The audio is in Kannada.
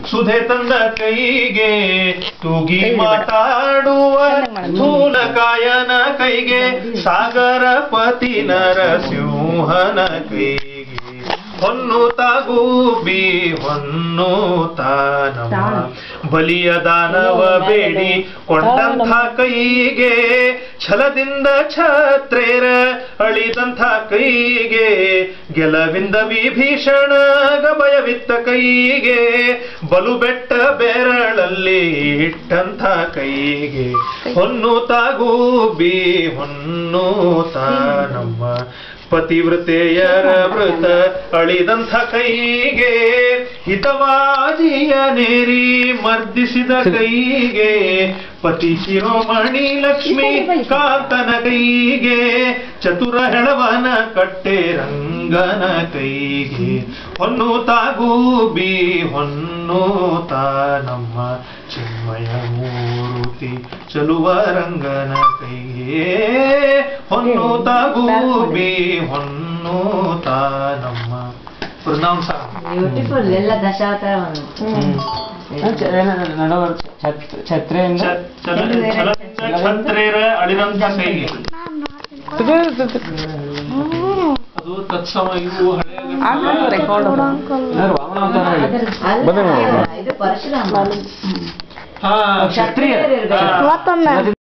ಸುಧೆ ತಂದ ಕೈಗೆ ತೂಗಿ ಮಾತಾಡುವ ಸ್ಥೂಲಕಾಯನ ಕೈಗೆ ಸಾಗರ ಪತಿ ನರಸಿಂಹನ ಕೈಗೆ ಹೊನ್ನು ತಾಗೂಬಿ ಹೊನ್ನು ತಾನಮ್ಮ ಬಲಿಯ ದಾನವ ಬೇಡಿ ಕೊಂಡಂಥ ಕೈಗೆ ಛಲದಿಂದ ಛತ್ರೇರ ಅಳಿದಂಥ ಕೈಗೆ ಗೆಲವಿಂದ ವಿಭೀಷಣ ಗಭಯವಿತ್ತ ಕೈಗೆ ಬಲು ಬೆಟ್ಟ ಬೆರಳಲ್ಲಿ ಇಟ್ಟಂಥ ಕೈಗೆ ಹೊನ್ನು ತಾಗೂಬಿ ಹೊನ್ನು ತಾನಮ್ಮ ಪತಿವ್ರತೆಯರ ವೃತ ಅಳಿದಂಥ ಕೈಗೆ ಹಿತವಾದಿಯ ನೇರಿ ಮರ್ದಿಸಿದ ಕೈಗೆ ಪತಿ ಶಿರೋಮಣಿ ಲಕ್ಷ್ಮಿ ಕಾಂತನ ಕೈಗೆ ಚತುರ ಹೆಳವನ ಕಟ್ಟೆ ರಂಗನ ಕೈಗೆ ಹೊನ್ನು ತಾಗೂಬಿ ಹೊನ್ನು ತಾನಮ್ಮ ಚಿನ್ಮಯ ಮೂರುತಿ ಚಲುವ ರಂಗನ ಕೈಗೆ ಹೊನ್ನು ತಾಗೂಬಿ ಹೊನ್ನು ತಾನಮ್ಮ ಪ್ರೊನೌನ್ಸ್ ಬ್ಯೂಟಿಫುಲ್ ಎಲ್ಲ ದಶಾವತಾರವನ್ನು ಛತ್ರೆಯಿಂದ ಛತ್ರೇರ ಅಳಿದಂಥ ಕೈಗೆ ಅದು ತತ್ಸಮ ಇವು ಹಳೆಯ ರೆಕಾರ್ಡ್ ವಾಮನ ಅವತಾರ ಹೇಳಿ. ಅಲ್ಲ, ಇದು ಪರಶುರಾಮ ಹಾ ಕ್ಷತ್ರಿಯರು ಇರ್ಬೇಕು. ಹಾ.